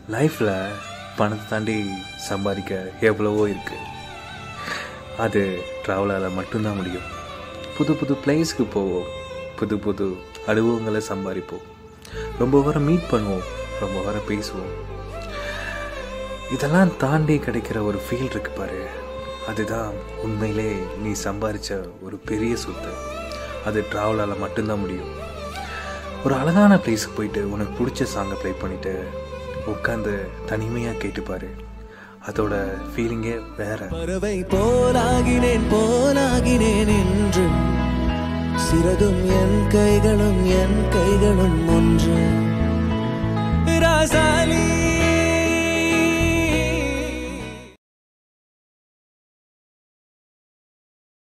லைஃப்பில் பணத்தை தாண்டி சம்பாதிக்க எவ்வளவோ இருக்குது அது ட்ராவலால் மட்டும்தான் முடியும் புது புது பிளேஸ்க்கு போவோம் புது புது அனுபவங்களை சம்பாதிப்போம் ரொம்ப வாரம் மீட் பண்ணுவோம் ரொம்ப வாரம் பேசுவோம் இதெல்லாம் தாண்டி கிடைக்கிற ஒரு ஃபீல் இருக்கு பாரு அதுதான் உண்மையிலே நீ சம்பாதிச்ச ஒரு பெரிய சொத்து அது ட்ராவலால் மட்டும்தான் முடியும் ஒரு அழகான பிளேஸுக்கு போயிட்டு உனக்கு பிடிச்ச சாங்கை ப்ளே பண்ணிட்டு உட்காந்து தனிமையாக கேட்டுப்பாரு அதோட ஃபீலிங்கே வேற பறவை போலாகினேன் போலாகினேன் என்று சிறகும் என் கைகளும் என் கைகளும் ஒன்று ராசாலி